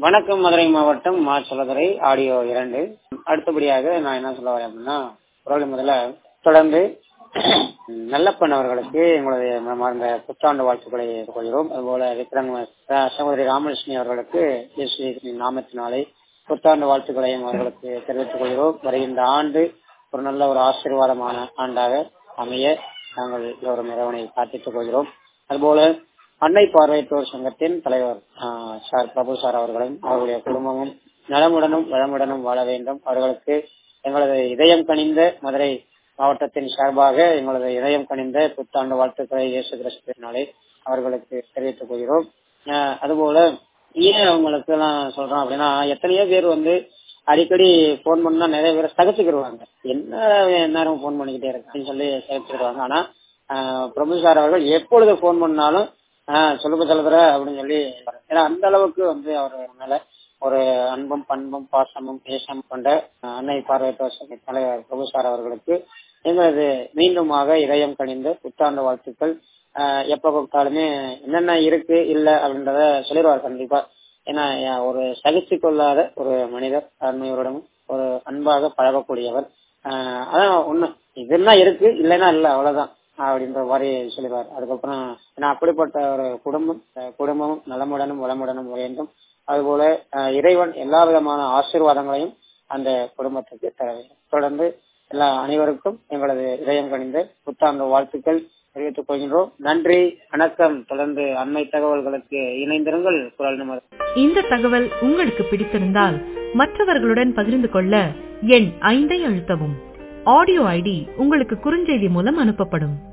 வணக்கம் மதுரை மாவட்டம் மா சொல்லதுரை ஆடியோ இரண்டு அடுத்தபடியாக நான் என்ன சொல்ல வரேன் அப்படின்னா குரல் முதல்ல தொடர்ந்து நல்லப்பன் அவர்களுக்கு எங்களுடைய மனமார்ந்த புத்தாண்டு வாழ்த்துக்களை கொள்கிறோம் அதுபோல விக்ரம சகோதரி ராமலட்சுமி அவர்களுக்கு இயேசு நாமத்தினாலே புத்தாண்டு வாழ்த்துக்களையும் அவர்களுக்கு தெரிவித்துக் கொள்கிறோம் வருகின்ற ஆண்டு ஒரு நல்ல ஒரு ஆசீர்வாதமான ஆண்டாக அமைய நாங்கள் எல்லோரும் இறைவனை பிரார்த்தித்துக் கொள்கிறோம் அதுபோல அன்னை பார்வையற்றோர் சங்கத்தின் தலைவர் சார் பிரபு சார் அவர்களும் அவருடைய குடும்பமும் நலமுடனும் வளமுடனும் வாழ வேண்டும் அவர்களுக்கு எங்களது இதயம் கனிந்த மதுரை மாவட்டத்தின் சார்பாக எங்களது இதயம் கனிந்த புத்தாண்டு வாழ்த்துக்களை இயேசு கிறிஸ்துவினாலே அவர்களுக்கு தெரிவித்துக் கொள்கிறோம் அதுபோல ஏன் அவங்களுக்கு எல்லாம் சொல்றோம் அப்படின்னா எத்தனையோ பேர் வந்து அடிக்கடி போன் பண்ணா நிறைய பேர் சகச்சுக்கிடுவாங்க என்ன நேரம் போன் பண்ணிக்கிட்டே இருக்கு அப்படின்னு சொல்லி சகச்சுக்கிடுவாங்க ஆனா பிரபு சார் அவர்கள் எப்பொழுது போன் பண்ணாலும் ஆஹ் சொல்லுங்க சொல்லுற அப்படின்னு சொல்லி ஏன்னா அந்த அளவுக்கு வந்து அவர் மேல ஒரு அன்பும் பண்பும் பாசமும் பேசம் கொண்ட அன்னை பார்வையற்ற தலைவர் பிரபு சார் அவர்களுக்கு எங்களது மீண்டுமாக இதயம் கணிந்த புத்தாண்டு வாழ்த்துக்கள் எப்ப கூப்பிட்டாலுமே என்னென்ன இருக்கு இல்ல அப்படின்றத சொல்லிடுவார் கண்டிப்பா ஏன்னா ஒரு சகிச்சு கொள்ளாத ஒரு மனிதர் அண்மையோரிடமும் ஒரு அன்பாக பழகக்கூடியவர் அதான் ஒண்ணு இதெல்லாம் இருக்கு இல்லைன்னா இல்ல அவ்வளவுதான் அப்படின்ற மாதிரி சொல்லிடுவார் அதுக்கப்புறம் ஏன்னா அப்படிப்பட்ட ஒரு குடும்பம் குடும்பமும் நலமுடனும் வளமுடனும் வேண்டும் அதுபோல இறைவன் எல்லா விதமான ஆசீர்வாதங்களையும் அந்த குடும்பத்துக்கு தர வேண்டும் தொடர்ந்து எல்லா அனைவருக்கும் எங்களது இதயம் கணிந்த புத்தாண்டு வாழ்த்துக்கள் தெரிவித்துக் கொள்கின்றோம் நன்றி வணக்கம் தொடர்ந்து அண்மை தகவல்களுக்கு இணைந்திருங்கள் குரல் நிமர் இந்த தகவல் உங்களுக்கு பிடித்திருந்தால் மற்றவர்களுடன் பகிர்ந்து கொள்ள எண் ஐந்தை அழுத்தவும் ஆடியோ ஐடி உங்களுக்கு குறுஞ்செய்தி மூலம் அனுப்பப்படும்